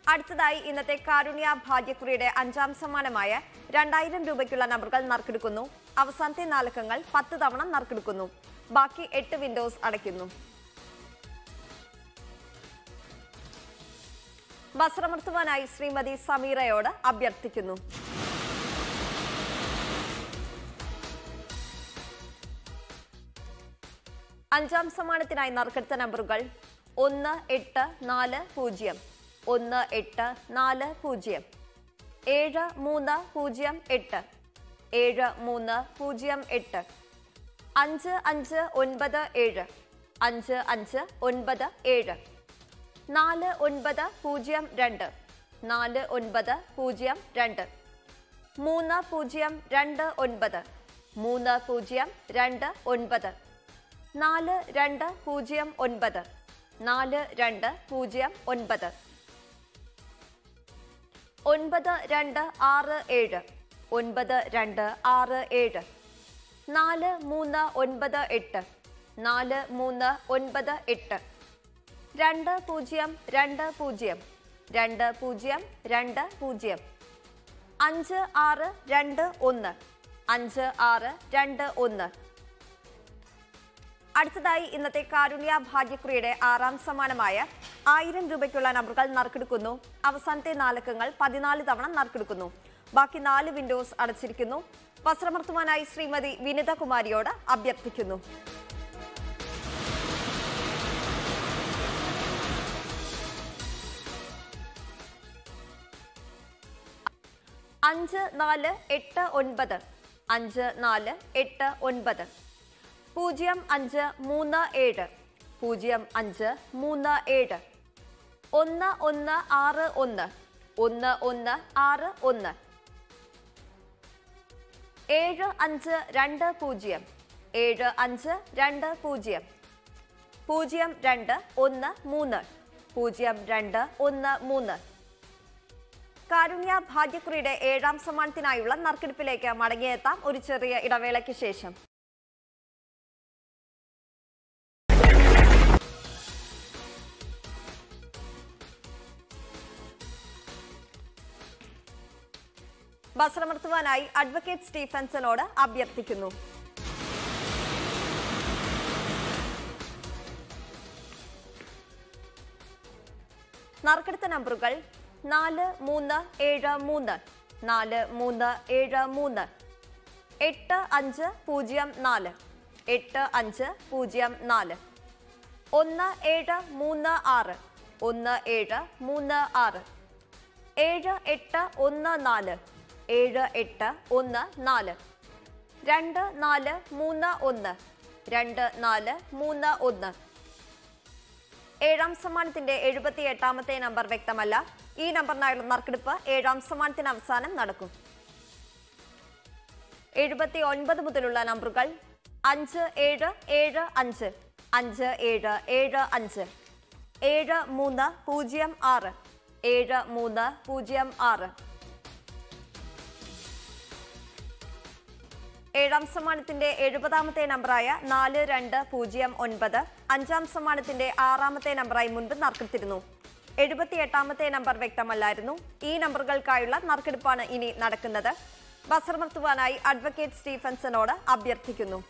അടുത്തതായി ഇന്നത്തെ കാരുണ്യ ഭാഗ്യക്കുറിയുടെ അഞ്ചാം സമ്മാനമായ രണ്ടായിരം രൂപയ്ക്കുള്ള നമ്പറുകൾ നറുക്കെടുക്കുന്നു അവസാനത്തെ നാലക്കങ്ങൾ പത്ത് തവണ നറുക്കെടുക്കുന്നു ബാക്കി എട്ട് വിൻഡോസ് അടയ്ക്കുന്നു വസ്ത്രമർത്തുവാനായി ശ്രീമതി സമീറയോട് അഭ്യർത്ഥിക്കുന്നു അഞ്ചാം സമ്മാനത്തിനായി നറുക്കെടുത്ത നമ്പറുകൾ ഒന്ന് എട്ട് നാല് പൂജ്യം ഒന്ന് എട്ട് നാല് പൂജ്യം ഏഴ് മൂന്ന് പൂജ്യം എട്ട് ഏഴ് മൂന്ന് പൂജ്യം എട്ട് അഞ്ച് അഞ്ച് ഒൻപത് ഏഴ് അഞ്ച് അഞ്ച് ഒൻപത് ഏഴ് നാല് ഒൻപത് പൂജ്യം രണ്ട് നാല് ഒൻപത് പൂജ്യം രണ്ട് മൂന്ന് പൂജ്യം രണ്ട് ഒൻപത് മൂന്ന് പൂജ്യം രണ്ട് ഒൻപത് നാല് രണ്ട് പൂജ്യം ഒൻപത് നാല് രണ്ട് പൂജ്യം ഒൻപത് ഒൻപത് രണ്ട് ആറ് ഏഴ് ഒൻപത് രണ്ട് ആറ് ഏഴ് നാല് മൂന്ന് ഒൻപത് എട്ട് നാല് മൂന്ന് ഒൻപത് എട്ട് രണ്ട് പൂജ്യം രണ്ട് പൂജ്യം രണ്ട് പൂജ്യം രണ്ട് പൂജ്യം അഞ്ച് ആറ് രണ്ട് ഒന്ന് അഞ്ച് ആറ് രണ്ട് ഒന്ന് അടുത്തതായി ഇന്നത്തെ കാരുണ്യ ഭാഗ്യക്കുറിയുടെ ആറാം സമ്മാനമായ ആയിരം രൂപയ്ക്കുള്ള നമ്പറുകൾ നറുക്കെടുക്കുന്നു അവസാനത്തെ നാലക്കങ്ങൾ പതിനാല് തവണ നറുക്കെടുക്കുന്നു ബാക്കി നാല് വിൻഡോസ് അടച്ചിരിക്കുന്നു വസ്ത്രമർത്തുവാനായി ശ്രീമതി വിനിത കുമാരിയോട് അഭ്യർത്ഥിക്കുന്നു അഞ്ച് നാല് എട്ട് ഒൻപത് അഞ്ച് നാല് എട്ട് ഒൻപത് പൂജ്യം അഞ്ച് മൂന്ന് ഏഴ് പൂജ്യം അഞ്ച് മൂന്ന് ഏഴ് ഒന്ന് ഒന്ന് ആറ് ഒന്ന് ഒന്ന് ഒന്ന് ആറ് ഒന്ന് ഏഴ് അഞ്ച് രണ്ട് പൂജ്യം ഏഴ് അഞ്ച് രണ്ട് പൂജ്യം പൂജ്യം രണ്ട് ഒന്ന് മൂന്ന് പൂജ്യം രണ്ട് ഒന്ന് മൂന്ന് കാരുണ്യ ഭാഗ്യക്കുറിയുടെ ഏഴാം സമ്മാനത്തിനായുള്ള നറുക്കെടുപ്പിലേക്ക് മടങ്ങിയെത്താം ഒരു ചെറിയ ഇടവേളയ്ക്ക് ശേഷം വസ്ത്രമർത്തുവാനായി അഡ്വക്കേറ്റ് സ്റ്റീഫൻസനോട് അഭ്യർത്ഥിക്കുന്നു നറുക്കെടുത്ത നമ്പറുകൾ നാല് മൂന്ന് ഏഴ് മൂന്ന് നാല് മൂന്ന് ഏഴ് മൂന്ന് എട്ട് അഞ്ച് പൂജ്യം നാല് എട്ട് അഞ്ച് പൂജ്യം നാല് ഒന്ന് ഏഴ് മൂന്ന് ആറ് ഒന്ന് ഏഴ് മൂന്ന് ആറ് ഏഴ് എട്ട് ഒന്ന് നാല് ഏഴ് എട്ട് ഒന്ന് നാല് രണ്ട് നാല് മൂന്ന് ഒന്ന് രണ്ട് നാല് മൂന്ന് ഒന്ന് ഏഴാം സമ്മാനത്തിന്റെ എഴുപത്തി എട്ടാമത്തെ നമ്പർ വ്യക്തമല്ല ഈ നമ്പറിനായുള്ള നറുക്കെടുപ്പ് ഏഴാം സമ്മാനത്തിന് അവസാനം നടക്കും എഴുപത്തി ഒൻപത് മുതലുള്ള നമ്പറുകൾ അഞ്ച് ഏഴ് ഏഴ് അഞ്ച് അഞ്ച് ഏഴ് ഏഴ് അഞ്ച് ഏഴ് മൂന്ന് പൂജ്യം ആറ് ഏഴ് മൂന്ന് പൂജ്യം ആറ് ഏഴാം സമ്മാനത്തിന്റെ എഴുപതാമത്തെ നമ്പറായ നാല് രണ്ട് പൂജ്യം ഒൻപത് അഞ്ചാം സമ്മാനത്തിന്റെ ആറാമത്തെ നമ്പറായി മുൻപ് നറുക്കെടുത്തിരുന്നു എഴുപത്തി എട്ടാമത്തെ നമ്പർ വ്യക്തമല്ലായിരുന്നു ഈ നമ്പറുകൾക്കായുള്ള നറുക്കെടുപ്പാണ് ഇനി നടക്കുന്നത് ബസർമർത്തുവാനായി അഡ്വക്കേറ്റ് സ്റ്റീഫൻസനോട് അഭ്യർത്ഥിക്കുന്നു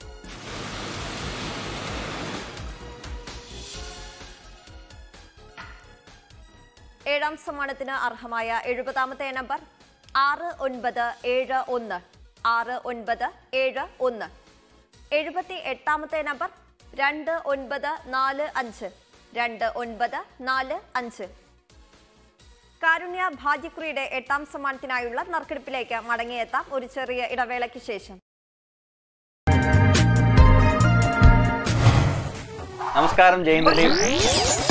ഏഴാം സമ്മാനത്തിന് അർഹമായ എഴുപതാമത്തെ നമ്പർ ആറ് ഒൻപത് ഏഴ് ഒന്ന് ആറ് ഒൻപത് ഏഴ് ഒന്ന് എഴുപത്തി എട്ടാമത്തെ നമ്പർ രണ്ട് ഒൻപത് നാല് അഞ്ച് രണ്ട് ഒൻപത് നാല് അഞ്ച് കാരുണ്യ ഭാഗ്യക്കുറിയുടെ എട്ടാം സമ്മാനത്തിനായുള്ള നറുക്കെടുപ്പിലേക്ക് മടങ്ങിയെത്താം ഒരു ചെറിയ ഇടവേളയ്ക്ക് ശേഷം നമസ്കാരം ജയന്തി